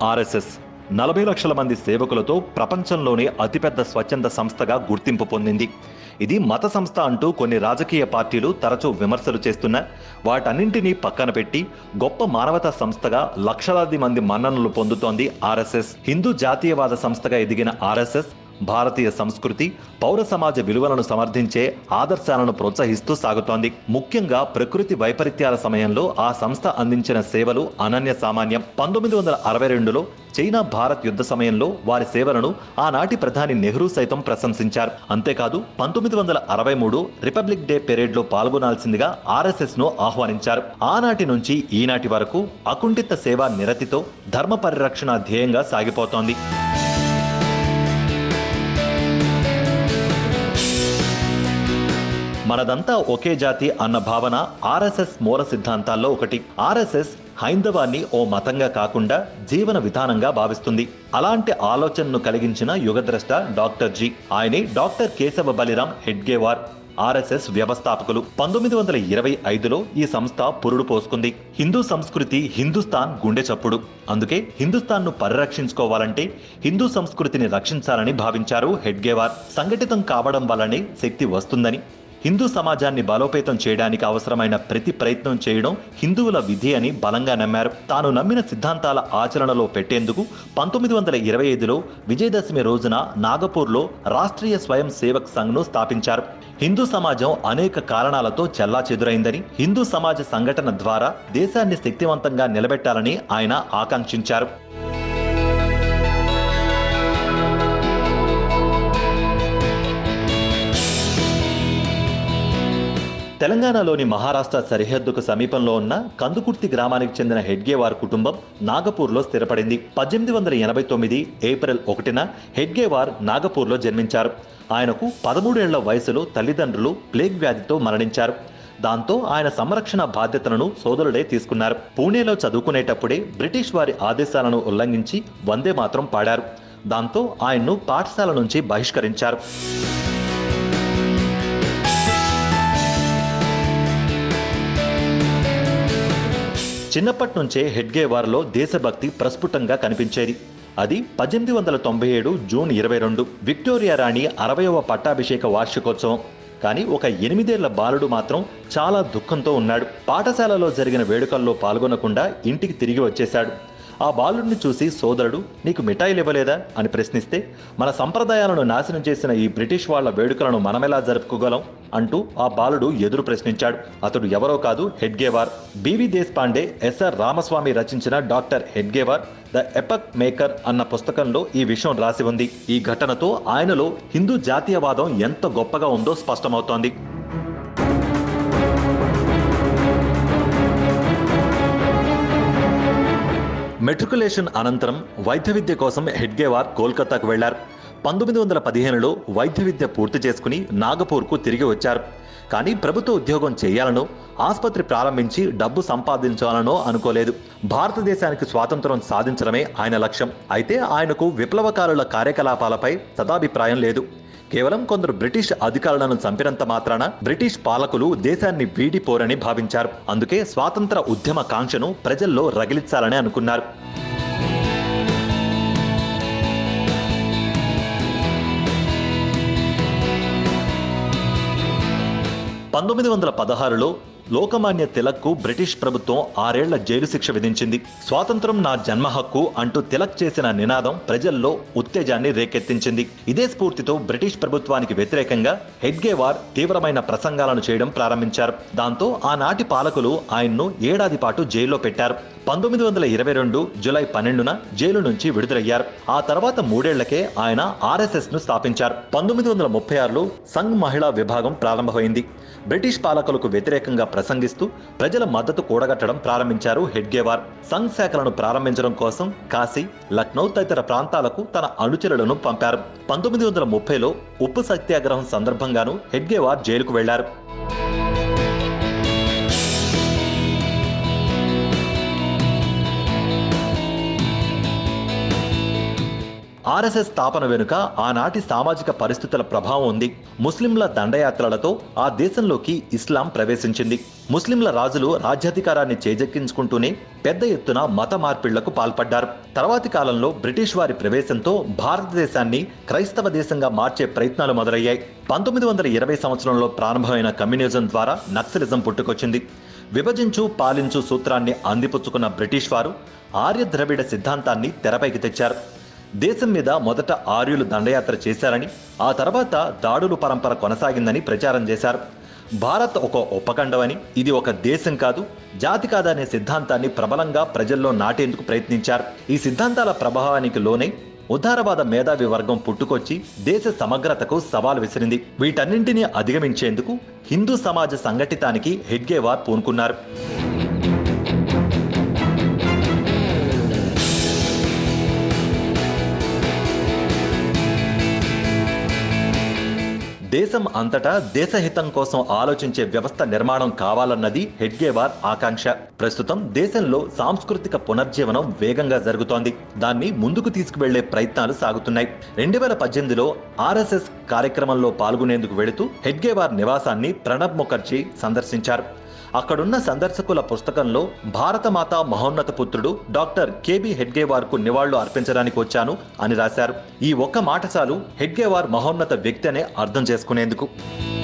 RSS నలభై లక్షల మంది సేవకులతో ప్రపంచంలోనే అతిపెద్ద స్వచ్ఛంద సంస్థగా గుర్తింపు పొందింది ఇది మత సంస్థ అంటూ కొన్ని రాజకీయ పార్టీలు తరచూ విమర్శలు చేస్తున్నా వాటన్నింటినీ పక్కన పెట్టి గొప్ప మానవతా సంస్థగా లక్షలాది మంది మన్ననలు పొందుతోంది ఆర్ఎస్ఎస్ హిందూ జాతీయవాద సంస్థగా ఎదిగిన ఆర్ఎస్ఎస్ భారతీయ సంస్కృతి పౌర సమాజ విలువలను సమర్థించే ఆదర్శాలను ప్రోత్సహిస్తూ సాగుతోంది ముఖ్యంగా ప్రకృతి వైపరీత్యాల సమయంలో ఆ సంస్థ అందించిన సేవలు అనన్య సామాన్యం పంతొమ్మిది వందల అరవై రెండులో చైనా భారత్ యుద్ధ సమయంలో వారి సేవలను ఆనాటి ప్రధాని నెహ్రూ సైతం ప్రశంసించారు అంతేకాదు పంతొమ్మిది వందల అరవై మూడు రిపబ్లిక్ డే పెరేడ్ లో పాల్గొనాల్సిందిగా ఆర్ఎస్ఎస్ ను ఆహ్వానించారు ఆనాటి నుంచి ఈనాటి వరకు అకుంఠిత సేవా నిరతితో ధర్మ పరిరక్షణ ధ్యేయంగా సాగిపోతోంది మనదంతా ఒకే జాతి అన్న భావన ఆర్ఎస్ఎస్ మూల సిద్ధాంతాల్లో ఒకటి ఆర్ఎస్ఎస్ హైందవాన్ని ఓ మతంగా కాకుండా జీవన విధానంగా భావిస్తుంది అలాంటి ఆలోచనను కలిగించిన యుగద్రష్ట డాక్టర్ జీ ఆయనే డాక్టర్ కేశవ బలిరాం హెడ్గేవార్ ఆర్ఎస్ఎస్ వ్యవస్థాపకులు పంతొమ్మిది వందల ఇరవై ఐదులో ఈ సంస్థ పురుడు పోసుకుంది హిందూ సంస్కృతి హిందుస్థాన్ గుండె చప్పుడు అందుకే హిందుస్థాన్ను పరిరక్షించుకోవాలంటే హిందూ సంస్కృతిని రక్షించాలని భావించారు హెడ్గేవార్ సంఘటితం కావడం వల్లనే శక్తి వస్తుందని హిందూ సమాజాన్ని బలోపేతం చేయడానికి అవసరమైన ప్రతి ప్రయత్నం చేయడం హిందువుల విధి అని బలంగా నమ్మారు తాను నమ్మిన సిద్ధాంతాల ఆచరణలో పెట్టేందుకు పంతొమ్మిది వందల ఇరవై ఐదులో విజయదశమి రోజున నాగపూర్లో రాష్ట్రీయ స్వయం సేవక్ సంఘ్ను స్థాపించారు హిందూ సమాజం అనేక కారణాలతో చెల్లాచెదురైందని హిందూ సమాజ సంఘటన ద్వారా దేశాన్ని శక్తివంతంగా నిలబెట్టాలని ఆయన ఆకాంక్షించారు తెలంగాణలోని మహారాష్ట్ర సరిహద్దుకు సమీపంలో ఉన్న కందుకుర్తి గ్రామానికి చెందిన హెడ్గేవార్ కుటుంబం నాగపూర్లో స్థిరపడింది పద్దెనిమిది వందల ఎనభై తొమ్మిది ఏప్రిల్ ఒకటిన హెడ్గేవార్ నాగపూర్లో జన్మించారు ఆయనకు పదమూడేళ్ల వయసులో తల్లిదండ్రులు ప్లేగ్ వ్యాధితో మరణించారు దాంతో ఆయన సంరక్షణ బాధ్యతలను సోదరుడే తీసుకున్నారు పూణేలో చదువుకునేటప్పుడే బ్రిటిష్ వారి ఆదేశాలను ఉల్లంఘించి వందే మాత్రం పాడారు దాంతో ఆయన్ను పాఠశాల నుంచి బహిష్కరించారు చిన్నప్పటి నుంచే హెడ్గేవార్లో దేశభక్తి ప్రస్ఫుటంగా కనిపించేది అది పద్దెనిమిది వందల తొంభై ఏడు జూన్ ఇరవై రెండు విక్టోరియా రాణి అరవయవ పట్టాభిషేక వార్షికోత్సవం కానీ ఒక ఎనిమిదేళ్ల బాలుడు మాత్రం చాలా దుఃఖంతో ఉన్నాడు పాఠశాలలో జరిగిన వేడుకల్లో పాల్గొనకుండా ఇంటికి తిరిగి వచ్చేశాడు ఆ బాలుడిని చూసి సోదరుడు నీకు మిఠాయిలు ఇవ్వలేదా అని ప్రశ్నిస్తే మన సంప్రదాయాలను నాశనం చేసిన ఈ బ్రిటిష్ వాళ్ళ వేడుకలను మనమెలా జరుపుకోగలం అంటూ ఆ బాలుడు ఎదురు ప్రశ్నించాడు అతడు ఎవరో కాదు హెడ్గేవార్ బివి దేశపాండే ఎస్ఆర్ రామస్వామి రచించిన doctor Hedgewar the epoch maker అన్న పుస్తకంలో ఈ విషయం రాసి ఉంది ఈ ఘటనతో ఆయనలో హిందూ జాతీయవాదం ఎంత గొప్పగా ఉందో స్పష్టమవుతోంది మెట్రికులేషన్ అనంతరం వైద్య విద్య కోసం హెడ్గేవార్ కోల్కతాకు వెళ్లారు పంతొమ్మిది వందల పదిహేనులో వైద్య విద్య పూర్తి చేసుకుని నాగపూర్కు తిరిగి వచ్చారు కానీ ప్రభుత్వ ఉద్యోగం చేయాలనో ఆసుపత్రి ప్రారంభించి డబ్బు సంపాదించాలనో అనుకోలేదు భారతదేశానికి స్వాతంత్రం సాధించడమే ఆయన లక్ష్యం అయితే ఆయనకు విప్లవకారుల కార్యకలాపాలపై సదాభిప్రాయం లేదు కేవలం కొందరు బ్రిటిష్ అధికారులను చంపినంత మాత్రాన బ్రిటిష్ పాలకులు దేశాన్ని వీడిపోరని భావించారు అందుకే స్వాతంత్ర ఉద్యమ కాంక్షను ప్రజల్లో రగిలించాలని అనుకున్నారు పంతొమ్మిది వందల పదహారులో లోకమాన్య తిలక్కు బ్రిటిష్ ప్రభుత్వం ఆరేళ్ల జైలు శిక్ష విధించింది స్వాతంత్రం నా జన్మ హక్కు అంటూ తిలక్ చేసిన నినాదం ప్రజల్లో ఉత్తేజాన్ని రేకెత్తించింది ఇదే స్ఫూర్తితో బ్రిటిష్ ప్రభుత్వానికి వ్యతిరేకంగా హెడ్గేవార్ తీవ్రమైన ప్రసంగాలను చేయడం ప్రారంభించారు దాంతో ఆనాటి పాలకులు ఆయన్ను ఏడాది పాటు జైల్లో పెట్టారు పంతొమ్మిది వందల ఇరవై రెండు జులై పన్నెండున జైలు నుంచి విడుదలయ్యారు ఆ తర్వాత మూడేళ్లకే ఆయన ఆర్ఎస్ఎస్ ను స్థాపించారు పంతొమ్మిది వందల ముప్పై ఆరులో సంఘ్ మహిళా విభాగం ప్రారంభమైంది బ్రిటిష్ పాలకులకు వ్యతిరేకంగా ప్రసంగిస్తూ ప్రజల మద్దతు కూడగట్టడం ప్రారంభించారు హెడ్గేవార్ సంఘ్ శాఖలను ప్రారంభించడం కోసం కాశీ లక్నౌ తదితర ప్రాంతాలకు తన అనుచరులను పంపారు పంతొమ్మిది వందల ముప్పైలో ఉప్పు సత్యాగ్రహం సందర్భంగాను హెడ్గేవార్ జైలుకు వెళ్లారు ఆర్ఎస్ఎస్ స్థాపన వెనుక ఆనాటి సామాజిక పరిస్థితుల ప్రభావం ఉంది ముస్లింల దండయాత్రలతో ఆ దేశంలోకి ఇస్లాం ప్రవేశించింది ముస్లింల రాజులు రాజ్యాధికారాన్ని చేజెక్కించుకుంటూనే పెద్ద ఎత్తున మత మార్పిళ్లకు పాల్పడ్డారు తర్వాతి కాలంలో బ్రిటిష్ వారి ప్రవేశంతో భారతదేశాన్ని క్రైస్తవ దేశంగా మార్చే ప్రయత్నాలు మొదలయ్యాయి పంతొమ్మిది వందల ఇరవై సంవత్సరంలో ప్రారంభమైన కమ్యూనిజం ద్వారా నక్సలిజం పుట్టుకొచ్చింది విభజించు పాలించు సూత్రాన్ని అందిపుచ్చుకున్న బ్రిటిష్ వారు ఆర్య ద్రవిడ సిద్ధాంతాన్ని తెరపైకి తెచ్చారు దేశం మీద మొదట ఆర్యులు దండయాత్ర చేశారని ఆ తర్వాత దాడులు పరంపర కొనసాగిందని ప్రచారం చేశారు భారత్ ఒక ఉపఖండమని ఇది ఒక దేశం కాదు జాతి కాదనే సిద్ధాంతాన్ని ప్రబలంగా ప్రజల్లో నాటేందుకు ప్రయత్నించారు ఈ సిద్ధాంతాల ప్రభావానికి లోనే ఉదారవాద మేధావి వర్గం పుట్టుకొచ్చి దేశ సమగ్రతకు సవాల్ విసిరింది వీటన్నింటినీ అధిగమించేందుకు హిందూ సమాజ సంఘటితానికి హెడ్గేవార్ పూనుకున్నారు దేశం అంతటా దేశహితం కోసం ఆలోచించే వ్యవస్థ నిర్మాణం కావాలన్నది హెడ్గేవార్ ఆకాంక్ష ప్రస్తుతం దేశంలో సాంస్కృతిక పునర్జీవనం వేగంగా జరుగుతోంది దాన్ని ముందుకు తీసుకువెళ్లే ప్రయత్నాలు సాగుతున్నాయి రెండు వేల పద్దెనిమిదిలో ఆర్ఎస్ఎస్ కార్యక్రమంలో పాల్గొనేందుకు వెళుతూ హెడ్గేవార్ నివాసాన్ని ప్రణబ్ ముఖర్జీ సందర్శించారు అక్కడున్న సందర్శకుల పుస్తకంలో భారతమాత మహోన్నత పుత్రుడు డాక్టర్ కేబి హెడ్గేవార్ కు నివాళులు అర్పించడానికి వచ్చాను అని రాశారు ఈ ఒక్క మాట చాలు హెడ్గేవార్ మహోన్నత వ్యక్తి అనే అర్థం చేసుకునేందుకు